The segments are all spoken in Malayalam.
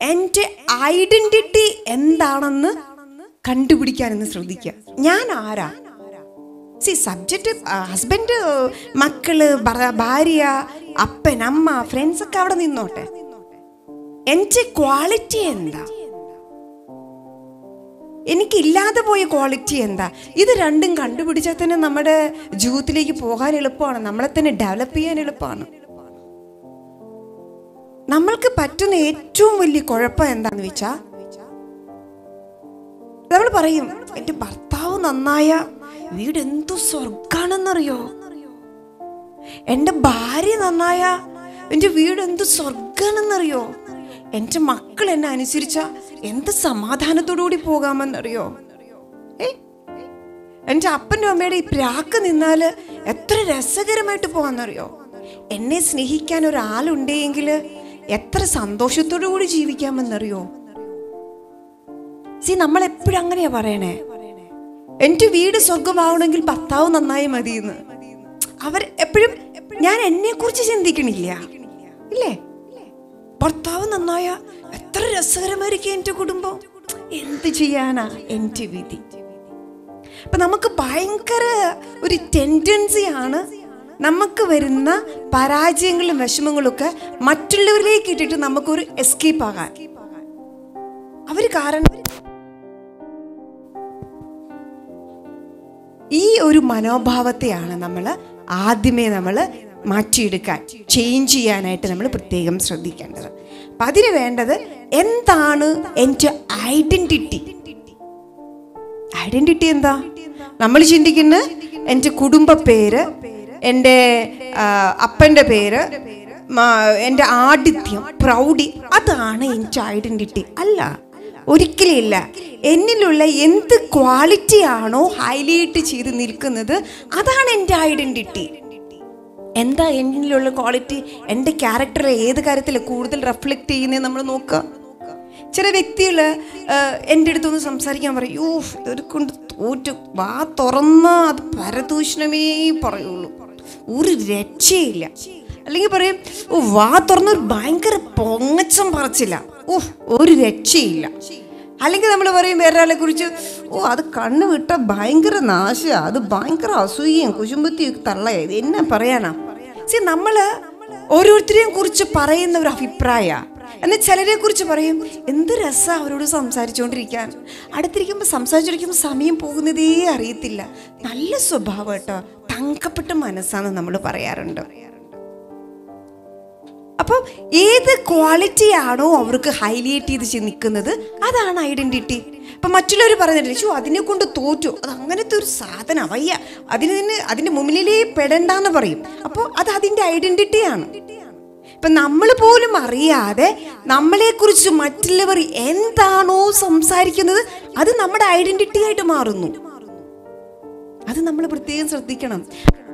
എൻ്റെ ഐഡന്റിറ്റി എന്താണെന്ന് കണ്ടുപിടിക്കാനെന്ന് ശ്രദ്ധിക്കുക ഞാൻ ആരാ സി സബ്ജക്റ്റ് ഹസ്ബൻഡ് മക്കള് ഭർ- ഭാര്യ അപ്പൻ അമ്മ ഫ്രണ്ട്സ് ഒക്കെ അവിടെ നിന്നോട്ടെ എൻ്റെ ക്വാളിറ്റി എന്താ എനിക്കില്ലാതെ പോയ ക്വാളിറ്റി എന്താ ഇത് രണ്ടും കണ്ടുപിടിച്ചാൽ തന്നെ നമ്മുടെ ജീവിതത്തിലേക്ക് പോകാൻ എളുപ്പമാണ് നമ്മളെ തന്നെ ഡെവലപ്പ് ചെയ്യാൻ എളുപ്പമാണ് നമ്മൾക്ക് പറ്റുന്ന ഏറ്റവും വലിയ കുഴപ്പം എന്താന്ന് വെച്ചാ നമ്മൾ പറയും എന്റെ ഭർത്താവ് നന്നായ വീട് എന്തു സ്വർഗാണെന്നറിയോ എന്റെ ഭാര്യ നന്നായ എന്റെ വീട് എന്ത് സ്വർഗാണെന്നറിയോ എന്റെ മക്കൾ എന്നെ അനുസരിച്ച എന്ത് സമാധാനത്തോടുകൂടി പോകാമെന്നറിയോ ഏ എന്റെ അപ്പൻ്റെ അമ്മയുടെ ഈ പ്രാക്ക് നിന്നാല് എത്ര രസകരമായിട്ട് പോകാന്നറിയോ എന്നെ സ്നേഹിക്കാൻ ഒരാളുണ്ടെങ്കിൽ എത്ര സന്തോഷത്തോടു കൂടി ജീവിക്കാമെന്നറിയോ സി നമ്മൾ എപ്പോഴും അങ്ങനെയാ പറയണേ എന്റെ വീട് സ്വർഗമാവണമെങ്കിൽ ഭർത്താവ് നന്നായി മതിയെന്ന് അവർ എപ്പോഴും ഞാൻ എന്നെ കുറിച്ച് ചിന്തിക്കണില്ല ഇല്ലേ ഭർത്താവ് നന്നായ എത്ര രസകരമായിരിക്കും എന്റെ കുടുംബം എന്ത് ചെയ്യാനാ എന്റെ വിധി അപ്പൊ നമുക്ക് ഭയങ്കര ഒരു ടെൻഡൻസിയാണ് നമുക്ക് വരുന്ന പരാജയങ്ങളും വിഷമങ്ങളും ഒക്കെ മറ്റുള്ളവരിലേക്ക് ഇട്ടിട്ട് നമുക്കൊരു എസ്കേപ്പ് ആകാൻ അവര് കാരണം ഈ ഒരു മനോഭാവത്തെയാണ് നമ്മൾ ആദ്യമേ നമ്മൾ മാറ്റിയെടുക്കാൻ ചേഞ്ച് ചെയ്യാനായിട്ട് നമ്മൾ പ്രത്യേകം ശ്രദ്ധിക്കേണ്ടത് അപ്പം അതിന് വേണ്ടത് എന്താണ് എൻ്റെ ഐഡൻറ്റിറ്റി ഐഡൻറ്റിറ്റി എന്താ നമ്മൾ ചിന്തിക്കുന്ന എൻ്റെ കുടുംബ പേര് എൻ്റെ ആ, അപ്പൻ്റെ പേര് മ- എൻ്റെ ആഠിത്യം പ്രൗഢി അതാണ് എൻ്റെ ഐഡൻറ്റിറ്റി അല്ല ഒരിക്കലും ഇല്ല എന്നിലുള്ള എന്ത് ക്വാളിറ്റി ആണോ ഹൈലൈറ്റ് ചെയ്ത് നിൽക്കുന്നത് അതാണ് എൻ്റെ ഐഡൻറ്റിറ്റി എന്താ എന്നിലുള്ള ക്വാളിറ്റി എൻ്റെ ക്യാരക്ടറിൽ ഏത് കാര്യത്തിൽ കൂടുതൽ റിഫ്ലക്റ്റ് ചെയ്യുന്നത് നമ്മൾ നോക്കുക ചില വ്യക്തികൾ എൻ്റെ അടുത്തൊന്ന് സംസാരിക്കാൻ പറയും യോ ഇതൊരു കൊണ്ട് തോറ്റു വാ തുറന്ന അത് പരദൂഷണമേ പറയുള്ളൂ ഒരു രക്ഷയില്ല അല്ലെങ്കിൽ പറയും ഓ വാ തുറന്ന ഒരു ഭയങ്കര പൊങ്ങച്ചം പറച്ചില്ല ഓ ഒരു രക്ഷയില്ല അല്ലെങ്കിൽ നമ്മൾ പറയും വേറൊരാളെ കുറിച്ച് ഓ അത് കണ്ണ് വിട്ട ഭയങ്കര നാശ അത് ഭയങ്കര അസൂയയും കുശുമ്പത്തിയും തള്ളയത് എന്നെ പറയാനാ സി നമ്മള് ഓരോരുത്തരെയും കുറിച്ച് പറയുന്ന ഒരു അഭിപ്രായ എന്നാൽ ചിലരെ കുറിച്ച് പറയും എന്ത് രസാ അവരോട് സംസാരിച്ചുകൊണ്ടിരിക്കാൻ അടുത്തിരിക്കുമ്പോൾ സംസാരിച്ചിരിക്കുമ്പോൾ സമയം പോകുന്നതേ അറിയത്തില്ല നല്ല സ്വഭാവം കേട്ടോ തങ്കപ്പെട്ട മനസ്സാന്ന് നമ്മൾ പറയാറുണ്ട് അപ്പം ഏത് ക്വാളിറ്റി ആണോ അവർക്ക് ഹൈലൈറ്റ് ചെയ്ത് ചെ- നിൽക്കുന്നത് അതാണ് ഐഡന്റിറ്റി അപ്പൊ മറ്റുള്ളവർ പറയുന്നുണ്ട് ശോ അതിനെ കൊണ്ട് തോറ്റു അത് അങ്ങനത്തെ ഒരു സാധനം വയ്യ അതിന് തന്നെ അതിന്റെ മുമ്പിലേ പെടണ്ടെന്ന് പറയും അപ്പോൾ അത് അതിന്റെ ഐഡന്റിറ്റിയാണ് ഇപ്പൊ നമ്മൾ പോലും അറിയാതെ നമ്മളെക്കുറിച്ച് മറ്റുള്ളവർ എന്താണോ സംസാരിക്കുന്നത് അത് നമ്മുടെ ഐഡന്റിറ്റി ആയിട്ട് മാറുന്നു അത് നമ്മൾ പ്രത്യേകം ശ്രദ്ധിക്കണം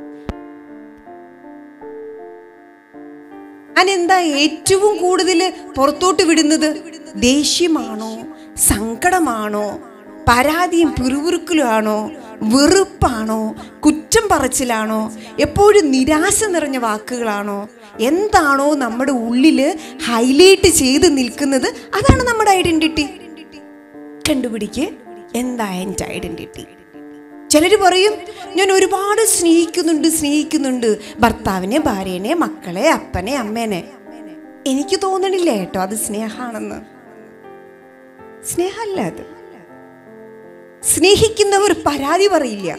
ഞാൻ എന്താ ഏറ്റവും കൂടുതൽ പുറത്തോട്ട് വിടുന്നത് ദേഷ്യമാണോ സങ്കടമാണോ പരാതിയും പിറുപിറുക്കലാണോ വെറുപ്പാണോ കുറ്റം പറച്ചിലാണോ എപ്പോഴും നിരാശ നിറഞ്ഞ വാക്കുകളാണോ എന്താണോ നമ്മുടെ ഉള്ളിൽ ഹൈലൈറ്റ് ചെയ്ത് നിൽക്കുന്നത് അതാണ് നമ്മുടെ ഐഡന്റിറ്റി കണ്ടുപിടിക്ക് എന്താ എൻ്റെ ഐഡന്റിറ്റി ചിലർ പറയും ഞാൻ ഒരുപാട് സ്നേഹിക്കുന്നുണ്ട് സ്നേഹിക്കുന്നുണ്ട് ഭർത്താവിനെ ഭാര്യനെ മക്കളെ അപ്പനെ അമ്മേനെ എനിക്ക് തോന്നണില്ല കേട്ടോ അത് സ്നേഹാണെന്ന് സ്നേഹമല്ല അത് സ്നേഹിക്കുന്നവർ പരാതി പറയില്ല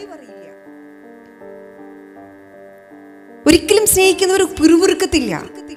ഒരിക്കലും സ്നേഹിക്കുന്നവർ പിറുപിറുക്കത്തില്ല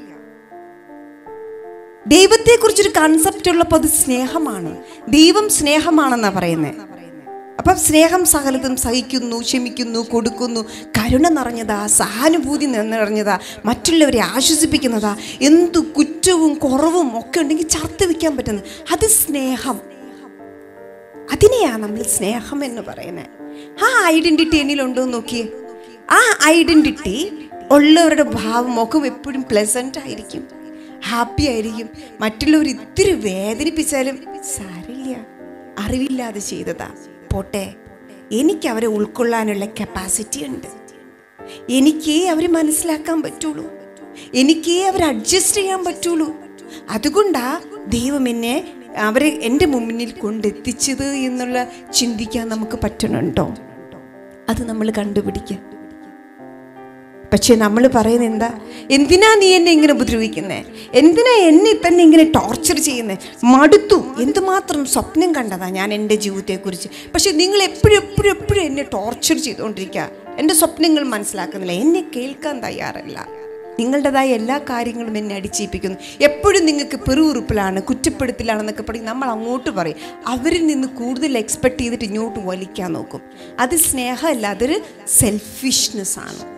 ദൈവത്തെ കുറിച്ചൊരു കൺസെപ്റ്റ് ഉള്ളപ്പോൾ അത് സ്നേഹമാണ് ദൈവം സ്നേഹമാണെന്നാ പറയുന്നത് അപ്പം സ്നേഹം സകലതും സഹിക്കുന്നു ക്ഷമിക്കുന്നു കൊടുക്കുന്നു കരുണ നിറഞ്ഞതാ സഹാനുഭൂതി നിറഞ്ഞതാ മറ്റുള്ളവരെ ആശ്വസിപ്പിക്കുന്നതാ എന്തു കുറ്റവും കുറവും ഒക്കെ ഉണ്ടെങ്കിൽ ചർത്ത് വെക്കാൻ പറ്റുന്നത് അത് സ്നേഹം അതിനെയാ നമ്മൾ സ്നേഹം എന്ന് പറയുന്നത് ആ ഐഡന്റിറ്റി എന്നിലുണ്ടോ എന്ന് നോക്കിയേ ആ ഐഡന്റിറ്റി ഉള്ളവരുടെ ഭാവം മുഖം എപ്പോഴും പ്ലസന്റ് ആയിരിക്കും ഹാപ്പി ആയിരിക്കും മറ്റുള്ളവർ ഇത്തിരി വേദനിപ്പിച്ചാലും സാരില്ല അറിവില്ലാതെ ചെയ്തതാ പോട്ടെ എനിക്ക് അവരെ ഉൾക്കൊള്ളാനുള്ള കപ്പാസിറ്റി ഉണ്ട് എനിക്കേ അവരെ മനസ്സിലാക്കാൻ പറ്റുള്ളൂ എനിക്കേ അവരെ അഡ്ജസ്റ്റ് ചെയ്യാൻ പറ്റുള്ളൂ അതുകൊണ്ടാ ദൈവം എന്നെ അവരെ എൻ്റെ മുന്നിൽ കൊണ്ടെത്തിച്ചത് എന്നുള്ള ചിന്തിക്കാൻ നമുക്ക് പറ്റണുണ്ടോ അത് നമ്മൾ കണ്ടുപിടിക്കുക പക്ഷെ നമ്മൾ പറയുന്നത് എന്താ എന്തിനാ നീ എന്നെ ഇങ്ങനെ ഉപദ്രവിക്കുന്നേ എന്തിനാ എന്നെ തന്നെ ഇങ്ങനെ ടോർച്ചർ ചെയ്യുന്നേ മടുത്തു എന്തുമാത്രം സ്വപ്നം കണ്ടതാ ഞാൻ എൻ്റെ ജീവിതത്തെക്കുറിച്ച് പക്ഷെ നിങ്ങൾ എപ്പോഴും എപ്പോഴും എപ്പോഴും എന്നെ ടോർച്ചർ ചെയ്തുകൊണ്ടിരിക്കുക എൻ്റെ സ്വപ്നങ്ങൾ മനസ്സിലാക്കുന്നില്ല എന്നെ കേൾക്കാൻ തയ്യാറല്ല നിങ്ങളുടേതായ എല്ലാ കാര്യങ്ങളും എന്നെ അടിച്ചേൽപ്പിക്കുന്നു എപ്പോഴും നിങ്ങൾക്ക് പെറുവുറുപ്പിലാണ് കുറ്റപ്പെടുത്തലാണെന്നൊക്കെ പറയും നമ്മൾ അങ്ങോട്ട് പറയും അവരിൽ നിന്ന് കൂടുതൽ എക്സ്പെക്ട് ചെയ്തിട്ട് ഇങ്ങോട്ട് വലിക്കാൻ നോക്കും അത് സ്നേഹമല്ല അതൊരു സെൽഫിഷ്നെസ് ആണ്